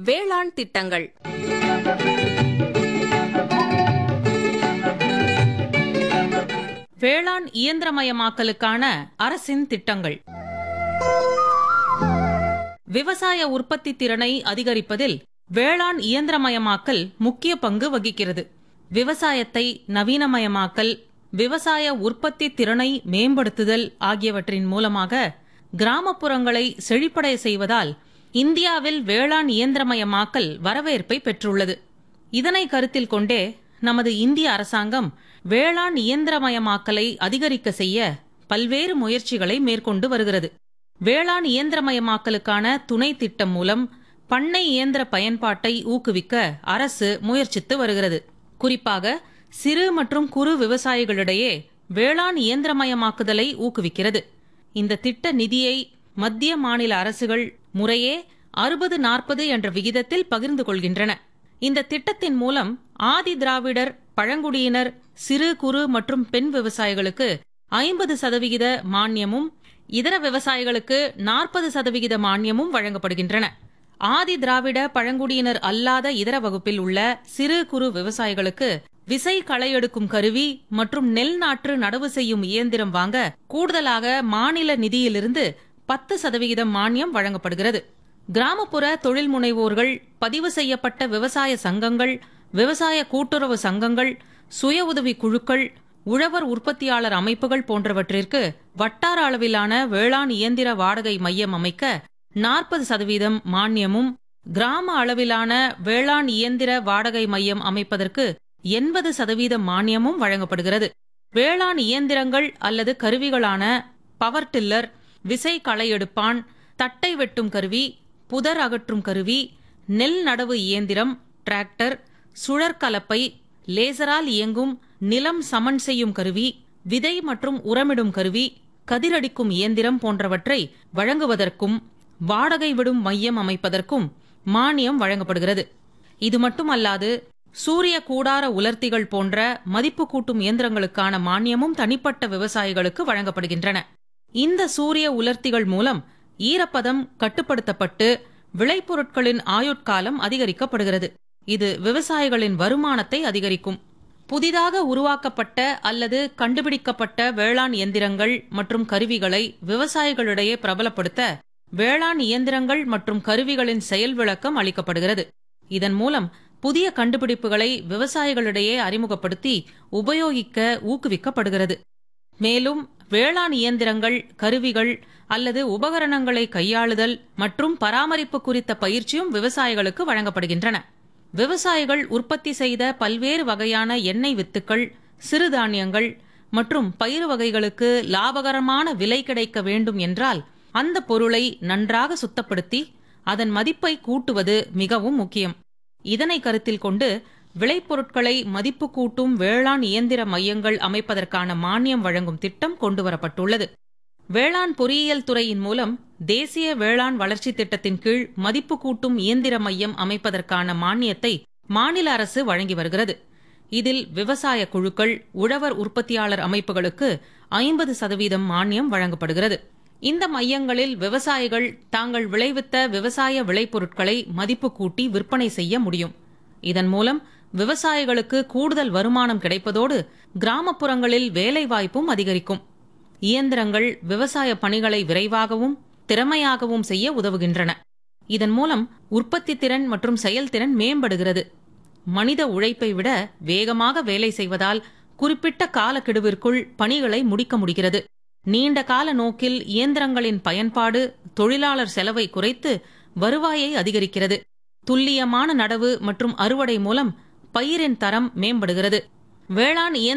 வேளாண் திட்டங்கள் வேளாண் இயந்திரமயமாக்கலுக்கான அரசின் திட்டங்கள் விவசாய உற்பத்தி திறனை அதிகரிப்பதில் வேளாண் இயந்திரமயமாக்கல் முக்கிய பங்கு வகிக்கிறது விவசாயத்தை நவீனமயமாக்கல் விவசாய உற்பத்தி திறனை மேம்படுத்துதல் ஆகியவற்றின் மூலமாக கிராமப்புறங்களை செழிப்படைய செய்வதால் இந்தியாவில் வேளாண் இயந்திரமயமாக்கல் வரவேற்பை பெற்றுள்ளது இதனை கருத்தில் கொண்டே நமது இந்திய அரசாங்கம் வேளாண் இயந்திரமயமாக்கலை அதிகரிக்க செய்ய பல்வேறு முயற்சிகளை மேற்கொண்டு வருகிறது வேளாண் இயந்திரமயமாக்கலுக்கான துணை திட்டம் மூலம் பண்ணை இயந்திர பயன்பாட்டை ஊக்குவிக்க அரசு முயற்சித்து வருகிறது குறிப்பாக சிறு மற்றும் குறு விவசாயிகளிடையே வேளாண் இயந்திரமயமாக்குதலை ஊக்குவிக்கிறது இந்த திட்ட நிதியை மத்திய மாநில அரசுகள் முறையே அறுபது நாற்பது என்ற விகிதத்தில் பகிர்ந்து கொள்கின்றன இந்த திட்டத்தின் மூலம் ஆதி திராவிடர் பழங்குடியினர் சிறு குறு மற்றும் பெண் விவசாயிகளுக்கு ஐம்பது சதவிகித மானியமும் இதர விவசாயிகளுக்கு நாற்பது சதவிகித மானியமும் வழங்கப்படுகின்றன ஆதி திராவிட பழங்குடியினர் அல்லாத இதர வகுப்பில் உள்ள சிறு குறு விவசாயிகளுக்கு விசை களை எடுக்கும் கருவி மற்றும் நெல் நாற்று நடவு செய்யும் இயந்திரம் வாங்க கூடுதலாக மாநில நிதியிலிருந்து பத்து சதவிகிதம் மானியம் வழங்கப்படுகிறது கிராமப்புற தொழில் முனைவோர்கள் பதிவு செய்யப்பட்ட விவசாய சங்கங்கள் விவசாய கூட்டுறவு சங்கங்கள் சுய உதவி குழுக்கள் உழவர் உற்பத்தியாளர் அமைப்புகள் போன்றவற்றிற்கு வட்டார அளவிலான வேளாண் இயந்திர வாடகை மையம் அமைக்க நாற்பது சதவீதம் மானியமும் கிராம அளவிலான வேளாண் இயந்திர வாடகை மையம் அமைப்பதற்கு எண்பது சதவீத மானியமும் வழங்கப்படுகிறது வேளாண் இயந்திரங்கள் அல்லது கருவிகளான பவர் டில்லர் விசை களை எடுப்பான் தட்டை வெட்டும் கருவி புதர் அகற்றும் கருவி நெல் நடவு இயந்திரம் டிராக்டர் சுழற்கலப்பை லேசரால் இயங்கும் நிலம் சமன் செய்யும் கருவி விதை மற்றும் உரமிடும் கருவி கதிரடிக்கும் இயந்திரம் போன்றவற்றை வழங்குவதற்கும் வாடகை விடும் மையம் அமைப்பதற்கும் மானியம் வழங்கப்படுகிறது இது மட்டுமல்லாது சூரிய கூடார உலர்த்திகள் போன்ற மதிப்பு கூட்டும் இயந்திரங்களுக்கான மானியமும் தனிப்பட்ட விவசாயிகளுக்கு வழங்கப்படுகின்றன இந்த சூரிய உலர்த்திகள் மூலம் ஈரப்பதம் கட்டுப்படுத்தப்பட்டு விளைபொருட்களின் ஆயுட்காலம் அதிகரிக்கப்படுகிறது இது விவசாயிகளின் வருமானத்தை அதிகரிக்கும் புதிதாக உருவாக்கப்பட்ட அல்லது கண்டுபிடிக்கப்பட்ட வேளாண் இயந்திரங்கள் மற்றும் கருவிகளை விவசாயிகளிடையே பிரபலப்படுத்த வேளாண் இயந்திரங்கள் மற்றும் கருவிகளின் செயல் விளக்கம் அளிக்கப்படுகிறது இதன் மூலம் புதிய கண்டுபிடிப்புகளை விவசாயிகளிடையே அறிமுகப்படுத்தி உபயோகிக்க ஊக்குவிக்கப்படுகிறது மேலும் வேளாண் இயந்திரங்கள் கருவிகள் அல்லது உபகரணங்களை கையாளுதல் மற்றும் பராமரிப்பு குறித்த பயிற்சியும் விவசாயிகளுக்கு வழங்கப்படுகின்றன விவசாயிகள் உற்பத்தி செய்த பல்வேறு வகையான எண்ணெய் வித்துக்கள் சிறுதானியங்கள் மற்றும் பயிர் வகைகளுக்கு லாபகரமான விலை கிடைக்க வேண்டும் என்றால் அந்த பொருளை நன்றாக சுத்தப்படுத்தி அதன் மதிப்பை கூட்டுவது மிகவும் முக்கியம் இதனை கருத்தில் கொண்டு விளைபொருட்களை மதிப்பு கூட்டும் வேளாண் இயந்திர மையங்கள் அமைப்பதற்கான மானியம் வழங்கும் திட்டம் கொண்டுவரப்பட்டுள்ளது வேளாண் பொறியியல் துறையின் மூலம் தேசிய வேளாண் வளர்ச்சி திட்டத்தின் கீழ் மதிப்பு கூட்டும் இயந்திர மையம் அமைப்பதற்கான மானியத்தை மாநில அரசு வழங்கி வருகிறது இதில் விவசாய குழுக்கள் உழவர் உற்பத்தியாளர் அமைப்புகளுக்கு ஐம்பது சதவீதம் மானியம் வழங்கப்படுகிறது இந்த மையங்களில் விவசாயிகள் தாங்கள் விளைவித்த விவசாய விளைபொருட்களை மதிப்பு கூட்டி விற்பனை செய்ய முடியும் இதன் மூலம் விவசாயிகளுக்கு கூடுதல் வருமானம் கிடைப்பதோடு கிராமப்புறங்களில் வேலைவாய்ப்பும் அதிகரிக்கும் இயந்திரங்கள் விவசாய பணிகளை விரைவாகவும் திறமையாகவும் செய்ய உதவுகின்றன இதன் மூலம் உற்பத்தி திறன் மற்றும் செயல்திறன் மேம்படுகிறது மனித உழைப்பை விட வேகமாக வேலை செய்வதால் குறிப்பிட்ட காலக்கெடுவிற்குள் பணிகளை முடிக்க முடிகிறது நீண்ட கால நோக்கில் இயந்திரங்களின் பயன்பாடு தொழிலாளர் செலவை குறைத்து வருவாயை அதிகரிக்கிறது துல்லியமான நடவு மற்றும் அறுவடை மூலம் பயிரின் தரம் மேம்படுகிறது வேளாண்